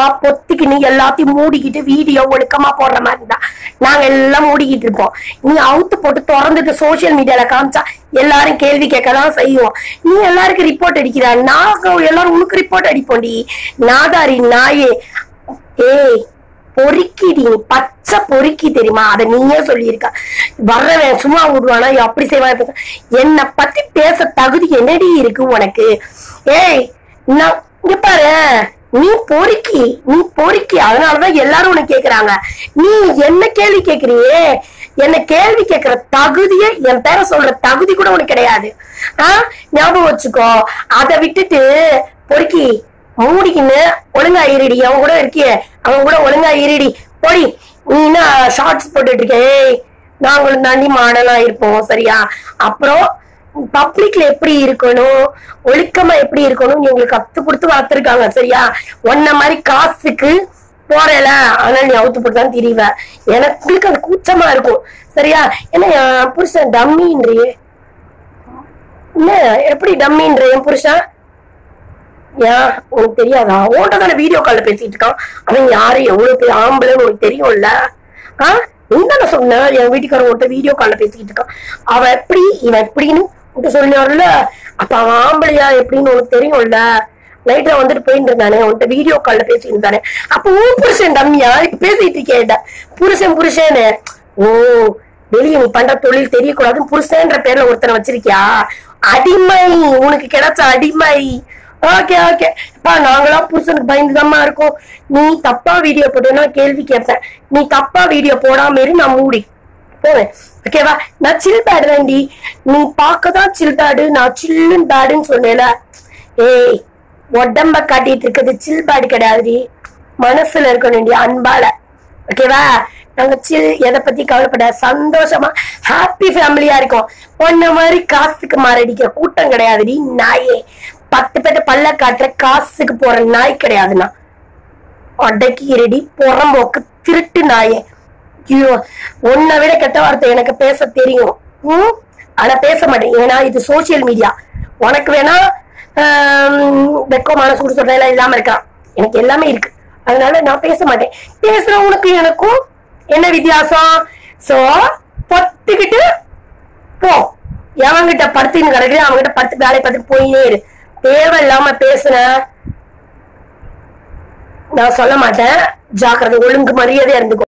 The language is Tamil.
பொத்திக்கின்னு எல்லாத்தையும் மூடிக்கிட்டு வீடியோ ஒழுக்கமா போடுற மாதிரி இருந்தா நாங்க எல்லாம் மூடிக்கிட்டு இருப்போம் நீ அவுத்து போட்டு திறந்துட்டு சோசியல் மீடியால காமிச்சா எல்லாரும் கேள்வி கேட்கலாம் செய்வோம் நீ எல்லாருக்கும் ரிப்போர்ட் அடிக்கிற நாங்க எல்லாரும் உனக்கு ரிப்போர்ட் அடிப்போம்டி நாதாரி நாயே ஏய் பொறுக்கிடி நீ பச்சை பொறுக்கி தெரியுமா அத நீயே சொல்லியிருக்க வர்றவன் சும்மா விடுவானா ஐயோ, அப்படி செய்வான் இப்படி செய்வான். என்னை பத்தி பேச தகுதி என்னடி இருக்கு உனக்கு ஏய் நான் இங்க பாரு நீ பொறுக்கி நீ பொறுக்கி அதனாலதான் எல்லாரும் உனக்கு கேக்குறாங்க நீ என்ன கேள்வி கேக்குறியே என்ன கேள்வி கேக்குற தகுதியே என் பேரை சொல்ற தகுதி கூட உனக்கு கிடையாது ஆஹ் ஞாபகம் வச்சுக்கோ அதை விட்டுட்டு பொறுக்கி மூடிக்கின்னு ஒழுங்கா இருடி அவன் கூட இருக்கியே அவன் கூட ஒழுங்கா இருடி போடி நீ என்ன ஷார்ட்ஸ் போட்டுட்டு இருக்க ஏய் நாங்களும் தாண்டி மாடலா இருப்போம் சரியா அப்புறம் பப்ளிக்ல எப்படி இருக்கணும் ஒழுக்கமா எப்படி இருக்கணும் உங்களுக்கு கத்து கொடுத்து வளர்த்துருக்காங்க சரியா உன்ன மாதிரி காசுக்கு போறல ஆனா நீ அவுத்து போட்டு தான் திரிவ எனக்கு அது கூச்சமா இருக்கும் சரியா ஏன்னா என் புருஷன் டம்மின்றியே என்ன எப்படி டம்மின்ற என் புருஷன் ஏன் உனக்கு தெரியாதா உன்கிட்ட தானே வீடியோ கால்ல பேசிட்டு இருக்கான் அவன் யாரு எவ்வளவு பெரிய ஆம்பளைன்னு உனக்கு தெரியும்ல ஆ நீ தானே சொன்ன என் வீட்டுக்காரன் உன்கிட்ட வீடியோ கால்ல பேசிக்கிட்டு இருக்கான் அவ எப்படி இவன் எப்படின்னு உன்கிட்ட சொன்னார்ல அப்ப அவன் ஆம்பளையா எப்படின்னு உனக்கு தெரியும்ல நைட்ல வந்துட்டு போயிட்டு இருந்தானே உன்கிட்ட வீடியோ கால்ல பேசிட்டு இருந்தானே அப்ப உன் புருஷன் டம்மியா இப்ப பேசிட்டு இருக்கேன் புருஷன் புருஷன்னு ஓ வெளியே நீ பண்ற தொழில் தெரியக்கூடாதுன்னு புருஷன்ற பேர்ல ஒருத்தனை வச்சிருக்கியா அடிமை உனக்கு கிடைச்ச அடிமை ஓகே ஓகே அப்பா நாங்களாம் புருஷனுக்கு பயந்துதாம்மா இருக்கோம் நீ தப்பா வீடியோ போட்டேன்னா கேள்வி கேட்பேன் நீ தப்பா வீடியோ போடாம இரு நான் மூடி போவேன் ஓகேவா நான் சில் பேடு தான்டி நீ பார்க்கதான் சில் பேடு நான் சில்லுன்னு பேடுன்னு சொன்னேல ஏய் உடம்ப காட்டிட்டு இருக்கிறது சில் பேடு கிடையாதுடி மனசுல இருக்கணும்டி அன்பால ஓகேவா நாங்க சில் எதை பத்தி கவலைப்பட சந்தோஷமா ஹாப்பி ஃபேமிலியா இருக்கோம் பொண்ணு மாதிரி காசுக்கு மாரடிக்கிற கூட்டம் கிடையாதுடி நாயே பத்து பேர்ட்ட பல்ல காட்டுற காசுக்கு போற நாய் கிடையாதுண்ணா அடக்கி இருடி புறம்போக்கு திருட்டு நாயே ஐயோ உன்னை விட கெட்ட வார்த்தை எனக்கு பேச தெரியும் ம் ஆனா பேச மாட்டேன் ஏன்னா இது சோசியல் மீடியா உனக்கு வேணா ஆம், வெக்கமான சூடு சொல்றேன் இல்லாம இருக்கான் எனக்கு எல்லாமே இருக்கு அதனால நான் பேச மாட்டேன் பேசுற உனக்கு எனக்கும் என்ன வித்தியாசம் சோ பத்துக்கிட்டு போ எவன்கிட்ட படுத்துன்னு கிடக்குது அவன்கிட்ட படுத்து வேலையை பார்த்துட்டு போயினே இரு தேவையில்லாம பேசுன நான் சொல்ல மாட்டேன் ஜாக்கிரதை ஒழுங்கு மரியாதையா இருந்துக்கோ